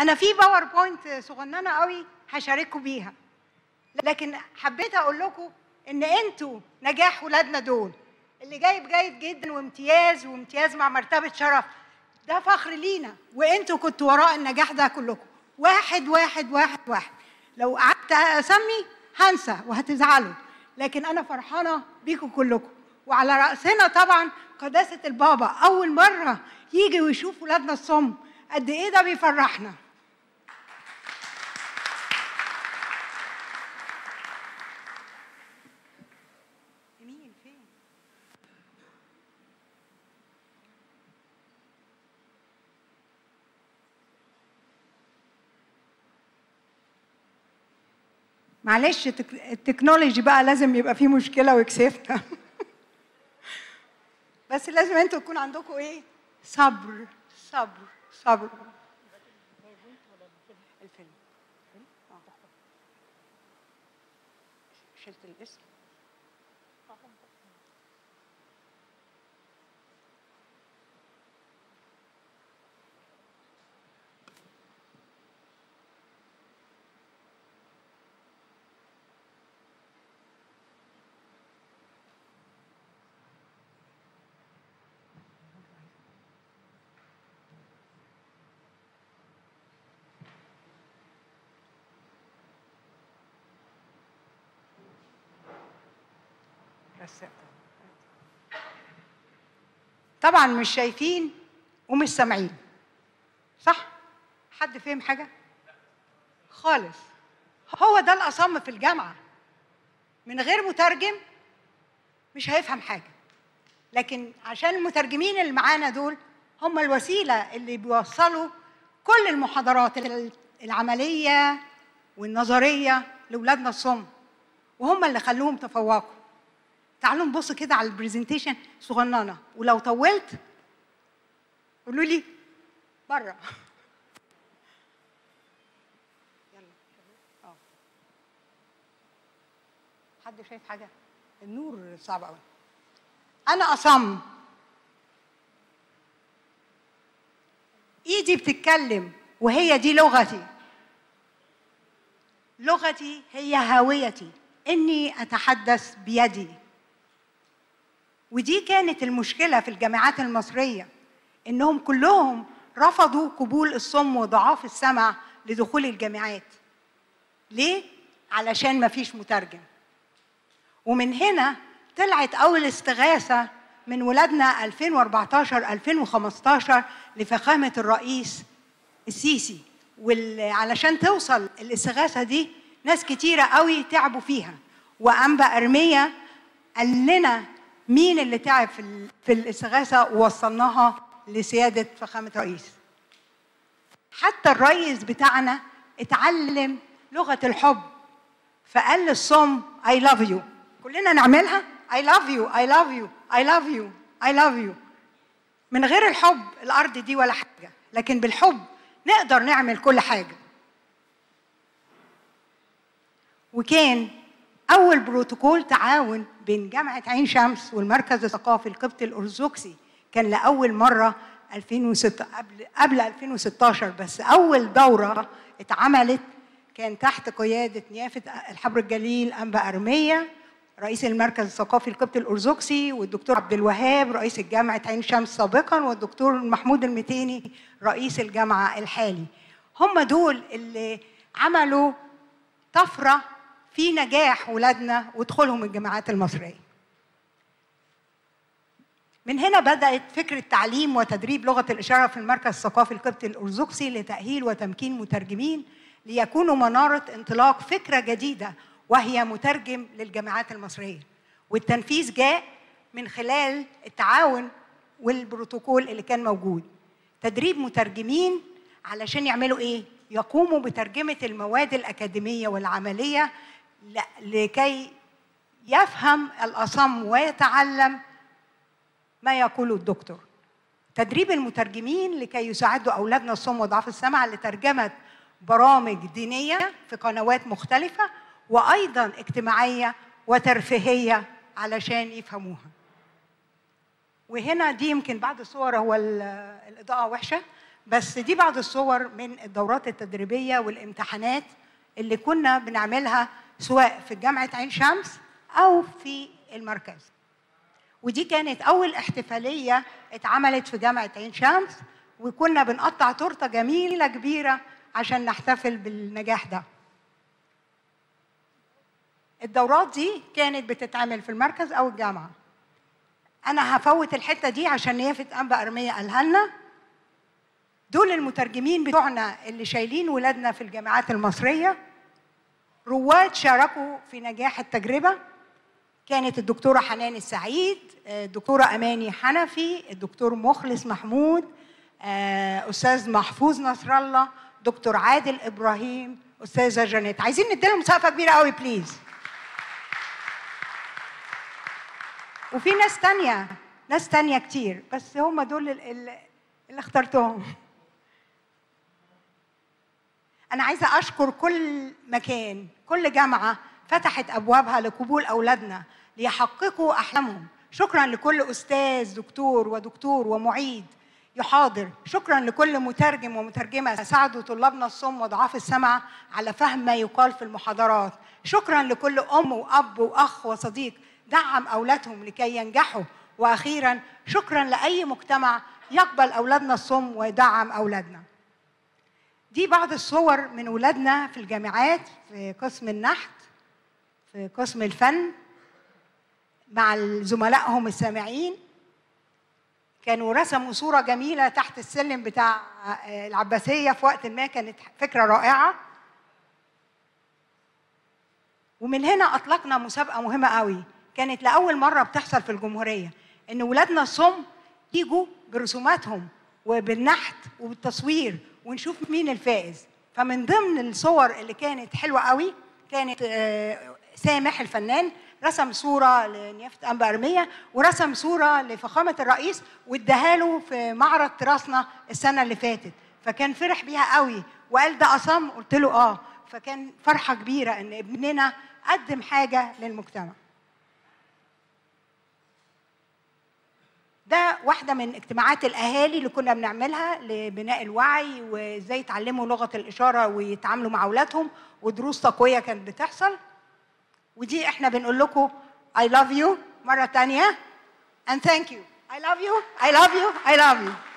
انا في باوربوينت صغننه قوي هشارككم بيها لكن حبيت اقول لكم ان انتوا نجاح ولادنا دول اللي جايب جيد جدا وامتياز وامتياز مع مرتبه شرف ده فخر لينا وانتوا كنتوا وراء النجاح ده كلكم واحد واحد واحد واحد لو قعدت اسمي هنسى وهتزعلوا لكن انا فرحانه بيكم كلكم وعلى راسنا طبعا قداسه البابا اول مره يجي ويشوف ولادنا الصم قد ايه ده بيفرحنا مين فين معلش تك- التكنولوجي بقى لازم يبقى فيه مشكله ويكسفنا بس لازم انتوا يكون عندكم ايه صبر صبر صبر الفيلم فيلم؟ آه، تحفة. شلت الاسم بس طبعا مش شايفين ومش سامعين صح حد فهم حاجه خالص هو ده الاصم في الجامعه من غير مترجم مش هيفهم حاجه لكن عشان المترجمين اللي معانا دول هم الوسيله اللي بيوصلوا كل المحاضرات العمليه والنظريه لاولادنا الصم وهم اللي خلوهم تفوقوا تعالوا نبص كده على البرزنتيشن صغننه ولو طولت قولوا لي بره يلا اه حد شايف حاجه النور صعب قوي انا اصم ايدي بتتكلم وهي دي لغتي لغتي هي هويتي اني اتحدث بيدي ودي كانت المشكله في الجامعات المصريه انهم كلهم رفضوا قبول الصم وضعاف السمع لدخول الجامعات ليه علشان ما فيش مترجم ومن هنا طلعت اول استغاثه من ولادنا 2014 2015 لفخامه الرئيس السيسي وعلشان توصل الاستغاثه دي ناس كتيره قوي تعبوا فيها وانبا ارميه قال لنا مين اللي تعب في ال- في الاستغاثه ووصلناها لسياده فخامه الرئيس حتى الرئيس بتاعنا اتعلم لغه الحب فقال للصم I love you كلنا نعملها I love you I love you I love you I love you من غير الحب الأرض دي ولا حاجة لكن بالحب نقدر نعمل كل حاجة وكان أول بروتوكول تعاون بين جامعة عين شمس والمركز الثقافي القبطي الأرثوذكسي كان لأول مرة 2006 قبل قبل 2016 بس أول دورة اتعملت كان تحت قيادة نيافة الحبر الجليل أنبا أرمية رئيس المركز الثقافي القبطي الأرثوذكسي والدكتور عبد الوهاب رئيس جامعة عين شمس سابقا والدكتور محمود المتيني رئيس الجامعة الحالي هم دول اللي عملوا طفرة في نجاح ولادنا ودخولهم الجامعات المصرية من هنا بدأت فكرة تعليم وتدريب لغة الإشارة في المركز الثقافي القبطي الأرثوذكسي لتأهيل وتمكين مترجمين ليكونوا منارة انطلاق فكرة جديدة وهي مترجم للجامعات المصرية والتنفيذ جاء من خلال التعاون والبروتوكول اللي كان موجود تدريب مترجمين علشان يعملوا ايه يقوموا بترجمة المواد الأكاديمية والعملية ل- لكي يفهم الأصم ويتعلم ما يقوله الدكتور تدريب المترجمين لكي يساعدوا أولادنا الصم وضعاف السمع لترجمة برامج دينية في قنوات مختلفة وأيضا اجتماعية وترفيهية علشان يفهموها وهنا دي يمكن بعض الصور هو ال- الإضاءة وحشة بس دي بعض الصور من الدورات التدريبيه والامتحانات اللي كنا بنعملها سواء في جامعه عين شمس او في المركز ودي كانت اول احتفاليه اتعملت في جامعه عين شمس وكنا بنقطع تورته جميله كبيره عشان نحتفل بالنجاح ده الدورات دي كانت بتتعمل في المركز او الجامعه انا هفوت الحته دي عشان نيافه انبا ارميه قالها لنا دول المترجمين بتوعنا اللي شايلين ولادنا في الجامعات المصريه رواد شاركوا في نجاح التجربه كانت الدكتوره حنان السعيد الدكتوره اماني حنفي الدكتور مخلص محمود استاذ محفوظ نصر الله دكتور عادل ابراهيم استاذه جانيت عايزين نديلهم سقفه كبيره قوي بليز وفي ناس تانية ناس تانية كتير بس هم دول اللي, اللي اخترتهم أنا عايزة أشكر كل مكان كل جامعة فتحت أبوابها لقبول أولادنا ليحققوا أحلامهم شكرا لكل أستاذ دكتور ودكتور ومعيد يحاضر شكرا لكل مترجم ومترجمة ساعدوا طلابنا الصم وضعاف السمع على فهم ما يقال في المحاضرات شكرا لكل أم وأب وأخ وصديق دعم أولادهم لكي ينجحوا وأخيرا شكرا لأي مجتمع يقبل أولادنا الصم ويدعم أولادنا دي بعض الصور من أولادنا في الجامعات في قسم النحت في قسم الفن مع زملائهم السامعين كانوا رسموا صورة جميلة تحت السلم بتاع العباسية في وقت ما كانت فكرة رائعة ومن هنا أطلقنا مسابقة مهمة قوي كانت لأول مرة بتحصل في الجمهورية إن ولادنا الصم يجوا برسوماتهم وبالنحت وبالتصوير ونشوف مين الفائز فمن ضمن الصور اللي كانت حلوة قوي كانت سامح الفنان رسم صورة لنيافة أنبا أرمية ورسم صورة لفخامة الرئيس واداها له في معرض تراثنا السنة اللي فاتت فكان فرح بيها قوي وقال ده أصم قلت له آه فكان فرحة كبيرة إن ابننا قدم حاجة للمجتمع ده واحدة من اجتماعات الأهالي اللي كنا بنعملها لبناء الوعي وإزاي يتعلموا لغة الإشارة ويتعاملوا مع أولادهم ودروس تقوية كانت بتحصل ودي احنا بنقول لكم I love you مرة تانية and thank you I love you I love you I love you